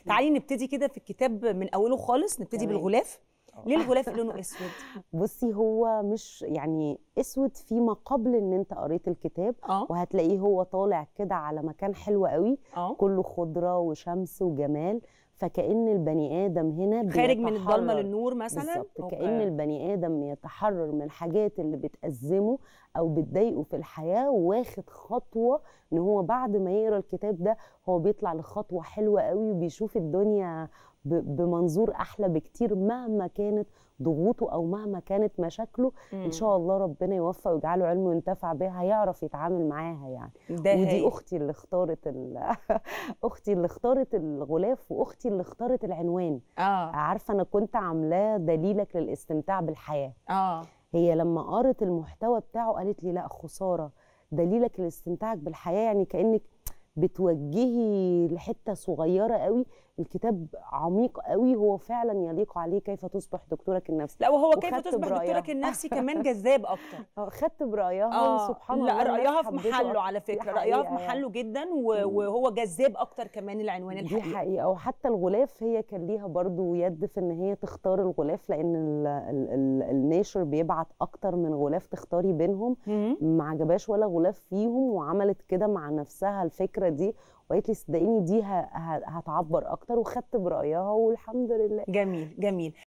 تعالي نبتدي كده في الكتاب من اوله خالص نبتدي تمام. بالغلاف آه. ليه الغلاف لونه اسود بصي هو مش يعني اسود فيما قبل ان انت قريت الكتاب اه وهتلاقيه هو طالع كده على مكان حلو قوي اه كله خضره وشمس وجمال فكأن البني ادم هنا خارج من الضلمه بيتحرر. للنور مثلا بالظبط أوكي. كأن البني آدم يتحرر من الحاجات اللي بتأزمه أو بتضايقه في الحياة واخد خطوة إن هو بعد ما يقرأ الكتاب ده هو بيطلع لخطوة حلوة قوي وبيشوف الدنيا ب- بمنظور أحلى بكتير مهما كانت ضغوطه أو مهما كانت مشاكله مم. إن شاء الله ربنا يوفقه ويجعله علم ينتفع بها هيعرف يتعامل معاها يعني ده ودي هايل. أختي اللي اختارت ال... أختي اللي اختارت الغلاف وأختي اللي اختارت العنوان اه عارفه انا كنت عاملاه دليلك للاستمتاع بالحياه اه هي لما قرت المحتوى بتاعه قالت لي لا خساره دليلك لاستمتاعك بالحياه يعني كانك بتوجهي لحته صغيره قوي الكتاب عميق قوي هو فعلا يليق عليه كيف تصبح دكتورك النفسي لا وهو كيف وخدت تصبح برأيها. دكتورك النفسي كمان جذاب اكتر آه، خدت برايها اه وسبحان لا الله الناس رايها في حبته محله أكتر. على دي فكره رايها في حقيقة يعني. محله جدا و- مم. وهو جذاب اكتر كمان العنوان دي الحقيقي حقيقة وحتى الغلاف هي كان ليها برضو يد في ان هي تختار الغلاف لان ال ال ال الناشر بيبعت اكتر من غلاف تختاري بينهم مم. ما عجبهاش ولا غلاف فيهم وعملت كده مع نفسها الفكرة دي وقالت لي صدقيني دي ه- ه- هتعبر اكتر وخدت برأيها والحمد لله جميل جميل